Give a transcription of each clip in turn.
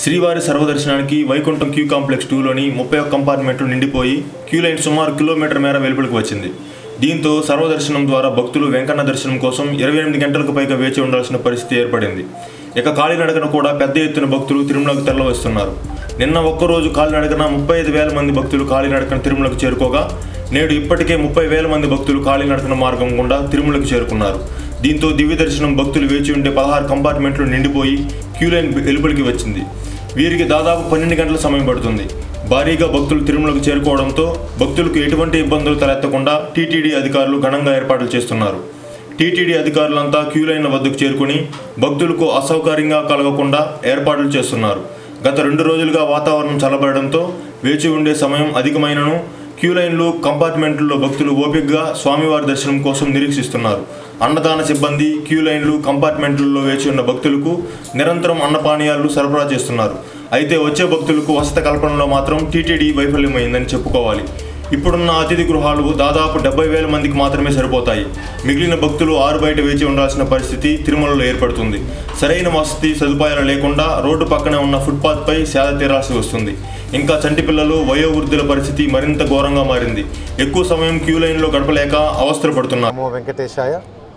శ్రీవారి సర్వదర్శనానికి Vaikuntham queue complex టూలోని ముప్పై ఒక్క కంపార్ట్మెంట్లు నిండిపోయి క్యూ లైన్ సుమారు కిలోమీటర్ మేర వెలుపలికి వచ్చింది దీంతో సర్వదర్శనం ద్వారా భక్తులు వెంకన్న దర్శనం కోసం ఇరవై ఎనిమిది గంటలకు పైగా వేచి ఉండాల్సిన పరిస్థితి ఏర్పడింది ఇక కాలినడకన కూడా పెద్ద ఎత్తున భక్తులు తిరుమలకు తెల్లవస్తున్నారు నిన్న ఒక్కరోజు కాలినడకన ముప్పై ఐదు వేల మంది భక్తులు కాలినడకన తిరుమలకు చేరుకోగా నేడు ఇప్పటికే ముప్పై వేల మంది భక్తులు కాలినడకన మార్గం గుండా తిరుమలకు చేరుకున్నారు దీంతో దివ్య దర్శనం భక్తులు వేచి ఉండే పదహారు కంపార్ట్మెంట్లు నిండిపోయి క్యూ లైన్ వెలుపలికి వచ్చింది వీరికి దాదాపు పన్నెండు గంటల సమయం పడుతుంది భారీగా భక్తులు తిరుమలకు చేరుకోవడంతో భక్తులకు ఎటువంటి ఇబ్బందులు తలెత్తకుండా టీటీడీ అధికారులు ఘనంగా ఏర్పాట్లు చేస్తున్నారు టీటీడీ అధికారులంతా క్యూ లైన్ల వద్దకు చేరుకుని భక్తులకు అసౌకర్యంగా కలగకుండా ఏర్పాట్లు చేస్తున్నారు గత రెండు రోజులుగా వాతావరణం చల్లబడడంతో వేచి ఉండే సమయం అధికమైనను క్యూ లైన్లు కంపార్ట్మెంట్లలో భక్తులు ఓపికగా స్వామివారి దర్శనం కోసం నిరీక్షిస్తున్నారు అన్నదాన సిబ్బంది క్యూ లైన్లు కంపార్ట్మెంట్లలో వేచి ఉన్న భక్తులకు నిరంతరం అన్నపానీయాలు సరఫరా చేస్తున్నారు అయితే వచ్చే భక్తులకు వసతి కల్పనలో మాత్రం టీటీడీ వైఫల్యమైందని చెప్పుకోవాలి ఇప్పుడున్న అతిథి గృహాలు దాదాపు డెబ్బై వేల మందికి మాత్రమే సరిపోతాయి మిగిలిన భక్తులు ఆరు బయట వేచి ఉండాల్సిన పరిస్థితి తిరుమలలో ఏర్పడుతుంది సరైన వసతి సదుపాయాలు లేకుండా రోడ్డు పక్కనే ఉన్న ఫుట్పాత్పై సేద తీరాల్సి వస్తుంది ఇంకా చంటి పిల్లలు వయోవృద్ధుల పరిస్థితి మరింత ఘోరంగా మారింది ఎక్కువ సమయం క్యూ లైన్లో గడపలేక అవస్థలు పడుతున్నారు నమో వెంకటేశాయ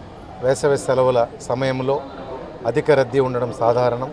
వేసవి సెలవుల సమయంలో అధిక రద్దీ ఉండడం సాధారణం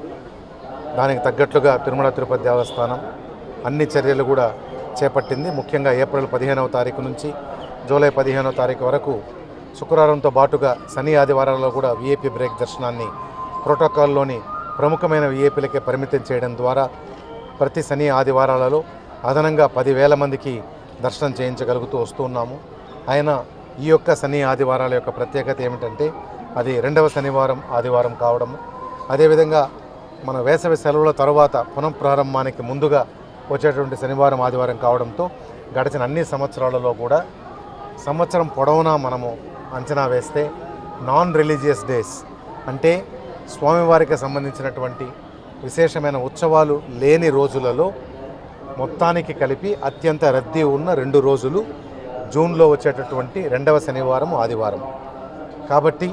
దానికి తగ్గట్లుగా తిరుమల తిరుపతి దేవస్థానం అన్ని చర్యలు కూడా చేపట్టింది ముఖ్యంగా ఏప్రిల్ పదిహేనవ తారీఖు నుంచి జూలై పదిహేనవ తారీఖు వరకు శుక్రవారంతో పాటుగా శని ఆదివారాల్లో కూడా విఐపి బ్రేక్ దర్శనాన్ని ప్రోటోకాల్లోని ప్రముఖమైన విఐపీలకే పరిమితం చేయడం ద్వారా ప్రతి శని ఆదివారాలలో అదనంగా పదివేల మందికి దర్శనం చేయించగలుగుతూ వస్తున్నాము ఆయన ఈ యొక్క శని ఆదివారాల యొక్క ప్రత్యేకత ఏమిటంటే అది రెండవ శనివారం ఆదివారం కావడం అదేవిధంగా మన వేసవి సెలవుల తరువాత పునఃప్రారంభానికి ముందుగా వచ్చేటువంటి శనివారం ఆదివారం కావడంతో గడిచిన అన్ని సంవత్సరాలలో కూడా సంవత్సరం పొడవునా మనము అంచనా వేస్తే నాన్ రిలీజియస్ డేస్ అంటే స్వామివారికి సంబంధించినటువంటి విశేషమైన ఉత్సవాలు లేని రోజులలో మొత్తానికి కలిపి అత్యంత రద్దీ ఉన్న రెండు రోజులు జూన్లో వచ్చేటటువంటి రెండవ శనివారం ఆదివారం కాబట్టి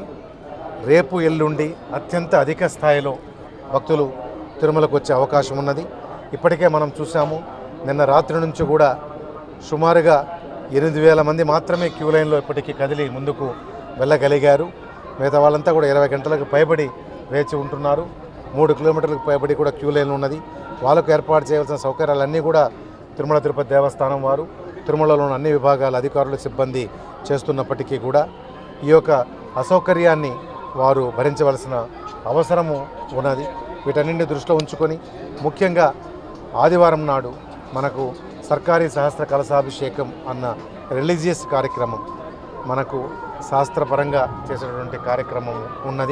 రేపు ఎల్లుండి అత్యంత అధిక స్థాయిలో భక్తులు తిరుమలకు వచ్చే అవకాశం ఉన్నది ఇప్పటికే మనం చూసాము నిన్న రాత్రి నుంచి కూడా సుమారుగా ఎనిమిది వేల మంది మాత్రమే క్యూ లైన్లో ఇప్పటికీ కదిలి ముందుకు వెళ్ళగలిగారు మిగతా వాళ్ళంతా కూడా ఇరవై గంటలకు పైబడి వేచి ఉంటున్నారు మూడు కిలోమీటర్లకు పైబడి కూడా క్యూ లైన్ ఉన్నది వాళ్ళకు ఏర్పాటు చేయవలసిన సౌకర్యాలన్నీ కూడా తిరుమల తిరుపతి దేవస్థానం వారు తిరుమలలోని అన్ని విభాగాల అధికారులు సిబ్బంది చేస్తున్నప్పటికీ కూడా ఈ యొక్క అసౌకర్యాన్ని వారు భరించవలసిన అవసరము ఉన్నది వీటన్నింటిని దృష్టిలో ఉంచుకొని ముఖ్యంగా ఆదివారం నాడు మనకు సర్కారీ సహస్ర కలశాభిషేకం అన్న రిలీజియస్ కార్యక్రమం మనకు శాస్త్రపరంగా చేసేటువంటి కార్యక్రమం ఉన్నది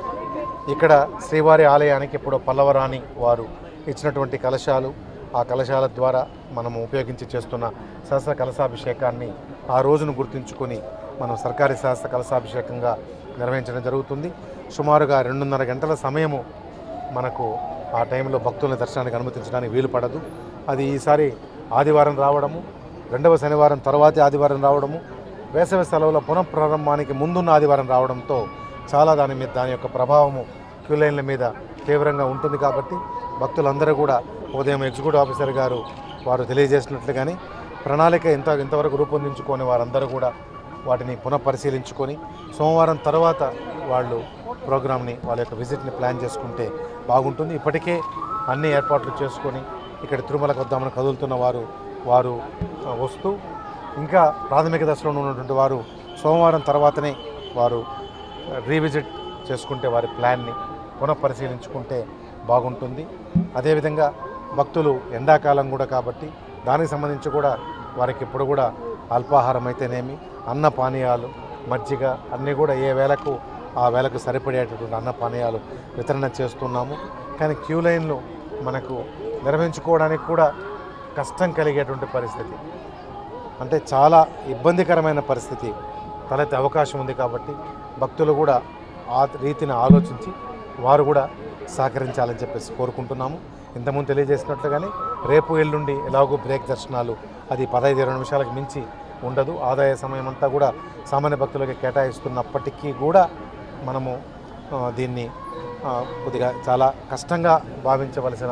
ఇక్కడ శ్రీవారి ఆలయానికి ఇప్పుడు పల్లవరాణి వారు ఇచ్చినటువంటి కలశాలు ఆ కలశాల ద్వారా మనము ఉపయోగించి చేస్తున్న సహస్ర కలశాభిషేకాన్ని ఆ రోజును గుర్తుంచుకొని మనం సర్కారీ సహస్ర కలశాభిషేకంగా నిర్వహించడం జరుగుతుంది సుమారుగా రెండున్నర గంటల సమయము మనకు ఆ టైంలో భక్తుల దర్శనానికి అనుమతించడానికి వీలు పడదు అది ఈసారి ఆదివారం రావడము రెండవ శనివారం తర్వాతి ఆదివారం రావడము వేసవి సెలవుల పునఃప్రారంభానికి ముందున్న ఆదివారం రావడంతో చాలా దాని మీద దాని యొక్క ప్రభావము క్యూ లైన్ల మీద తీవ్రంగా ఉంటుంది కాబట్టి భక్తులందరూ కూడా ఉదయం ఎగ్జిక్యూటివ్ ఆఫీసర్ గారు వారు తెలియజేసినట్లుగానే ప్రణాళిక ఇంత ఇంతవరకు రూపొందించుకొని వారందరూ కూడా వాటిని పునఃపరిశీలించుకొని సోమవారం తర్వాత వాళ్ళు ప్రోగ్రామ్ని వాళ్ళ యొక్క విజిట్ని ప్లాన్ చేసుకుంటే బాగుంటుంది ఇప్పటికే అన్ని ఏర్పాట్లు చేసుకొని ఇక్కడ తిరుమలకు వద్దామని కదులుతున్న వారు వారు ఆ, వస్తూ ఇంకా ప్రాథమిక దశలో ఉన్నటువంటి వారు సోమవారం తర్వాతనే వారు రీవిజిట్ చేసుకుంటే వారి ప్లాన్ని పునఃపరిశీలించుకుంటే బాగుంటుంది అదేవిధంగా భక్తులు ఎండాకాలం కూడా కాబట్టి దానికి సంబంధించి కూడా వారికి ఇప్పుడు కూడా అల్పాహారం అయితేనేమి అన్న పానీయాలు మజ్జిగ అన్నీ కూడా ఏ వేళకు ఆ వేళకు సరిపడేటటువంటి అన్న పానీయాలు వితరణ చేస్తున్నాము కానీ క్యూ లైన్లు మనకు నిర్వహించుకోవడానికి కూడా కష్టం కలిగేటువంటి పరిస్థితి అంటే చాలా ఇబ్బందికరమైన పరిస్థితి తలెత్తే అవకాశం ఉంది కాబట్టి భక్తులు కూడా ఆ రీతిని ఆలోచించి వారు కూడా సహకరించాలని చెప్పేసి కోరుకుంటున్నాము ఇంతకుముందు తెలియజేసినట్లుగానే రేపు ఎల్లుండి ఎలాగో బ్రేక్ దర్శనాలు అది పదహైదు ఇరవై నిమిషాలకు మించి ఉండదు ఆదాయ సమయం అంతా కూడా సామాన్య భక్తులకి కేటాయిస్తున్నప్పటికీ కూడా మనము ఆ, దీన్ని ఆ, కొద్దిగా చాలా కష్టంగా భావించవలసిన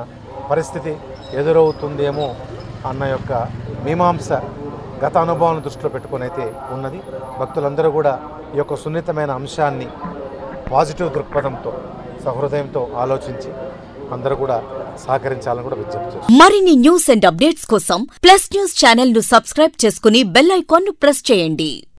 పరిస్థితి ఎదురవుతుందేమో అన్న యొక్క మీమాంస గత అనుభవాలను దృష్టిలో పెట్టుకొని అయితే ఉన్నది భక్తులందరూ కూడా ఈ యొక్క సున్నితమైన అంశాన్ని పాజిటివ్ దృక్పథంతో సహృదయంతో ఆలోచించి అందరూ కూడా సహకరించాలని కూడా విజ్ఞప్తి చేస్తున్నాను మరిన్ని న్యూస్ అండ్ అప్డేట్స్ కోసం ప్లస్ న్యూస్ ఛానల్ ను సబ్స్క్రైబ్ చేసుకుని బెల్ ఐకాన్ ను ప్రెస్ చేయండి